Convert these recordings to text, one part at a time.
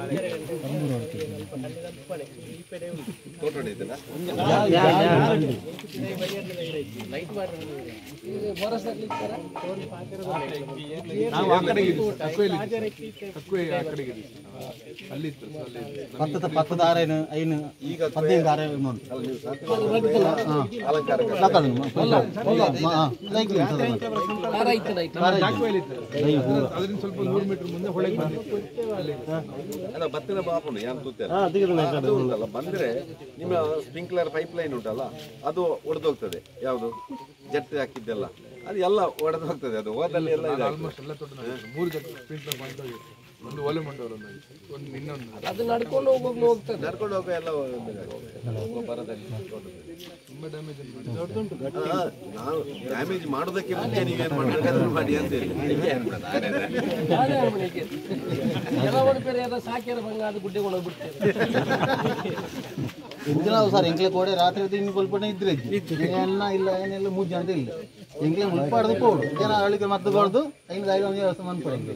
ನಾವು ಆ ಕಡೆಗೆ ಇದ್ದೀವಿ. ತಕ್ವೆಯಲ್ಲಿ ಇದ್ದೀವಿ. ತಕ್ವೆ ಆ ಕಡೆಗೆ ಇದ್ದೀವಿ. ಅಲ್ಲಿತ್ತು ಸೊ ಅಲ್ಲಿ ಪತ್ತದ ಪತ್ತದ ಆರೇನು ಐನು ಹದಿನೈದು ಆರೇನು ನೋಡಿ ತಕ್ವೆಯಲ್ಲಿ ಇತ್ತು ಅದರಿಂದ ಸ್ವಲ್ಪ ನೂರು ಮೀಟರ್ ಮುಂದೆ ಹೊಳೆಗೆ ಬಂದಿತ್ತು ಅಲ್ಲಿ ಅಲ್ಲ ಭತ್ತದ ಬಾಪುನು ಯಾರು ತೂತಾರೆ ಅದು ಉಂಟಲ್ಲ ಬಂದ್ರೆ ನಿಮ್ಮ ಸ್ಪ್ರಿಂಕ್ಲರ್ ಪೈಪ್ ಲೈನ್ ಉಂಟಲ್ಲ ಅದು ಒಡೆದೋಗ್ತದೆ ಯಾವುದು ಜಟ್ ಹಾಕಿದ್ದೆಲ್ಲ ಅದು ಎಲ್ಲ ಒಡೆದು ಹೋಗ್ತದೆ ಅದು ಹೋದಲ್ಲಿ ಎಲ್ಲ ಇದಾಗ್ತದೆ. ಆಲ್ಮೋಸ್ಟ್ ಎಲ್ಲ ತೊಟ್ಟು ನಾವು ಮೂರು ಜನ ಸ್ಪ್ರಿಂಕ್ಲರ್ ಪಾಯಿಂಟ್ ಹೋಗಿ ಒಂದು ಒಲೆ ಮಂಡವರು ಒಂದು ಒಂದು ಇನ್ನೊಂದು ಅದು ನಡ್ಕೊಂಡು ಹೋಗೋಗ್ಲು ಹೋಗ್ತದೆ ನಡ್ಕೊಂಡು ಹೋಗೋ ಎಲ್ಲ ಒಂದಾಗ್ತದೆ. ಬರದಲ್ಲಿ ತುಂಬಾ ಡ್ಯಾಮೇಜ್ ದೊಡ್ಡದುಂಟು ಅಲ್ಲ, ನಾವು ಡ್ಯಾಮೇಜ್ ಮಾಡೋದಕ್ಕೆ ಮುಂಚೆ ನೀವೇನು ಮಾಡಬೇಕಾದ್ರೆ ಮಾಡಿ ಅಂತ ಹೇಳಿ ಅದೇ ಅವನಿಗೆ ಕೆಲವರು ಬೇರೆ ಯಾರೋ ಸಾಕ್ಯಾರ ಬಂಗ ಅದು ಗುಡ್ಡೆ ಬಿಡ್ತೇವೆ ಇಂದಿನ ಸರ್ ಎಂಕ್ಲೆ ಕೋಡೆ ರಾತ್ರಿ ಹೊತ್ತು ಇನ್ನು ಸ್ವಲ್ಪ ಇದ್ರೆ ಎನ್ನ ಇಲ್ಲ ಏನಿಲ್ಲ ಮುಜ್ಜ ಅಂತ ಇಲ್ಲ ಎಂಕ್ಲೆ ಮುಲ್ಪಾಡ್ದು ಕೋಡು ಜನ ಅಳಿಕೆ ಮತ್ತೆ ಕೊಡ್ದು ಐದು ಐದು ಒಂದು ವ್ಯವಸ್ಥೆ ಮನ್ಪಡಿ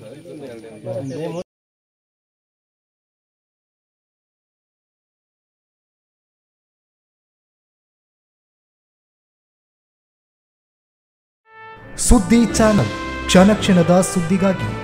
ಸುದ್ದಿ ಚಾನಲ್ ಕ್ಷಣ ಕ್ಷಣದ ಸುದ್ದಿಗಾಗಿ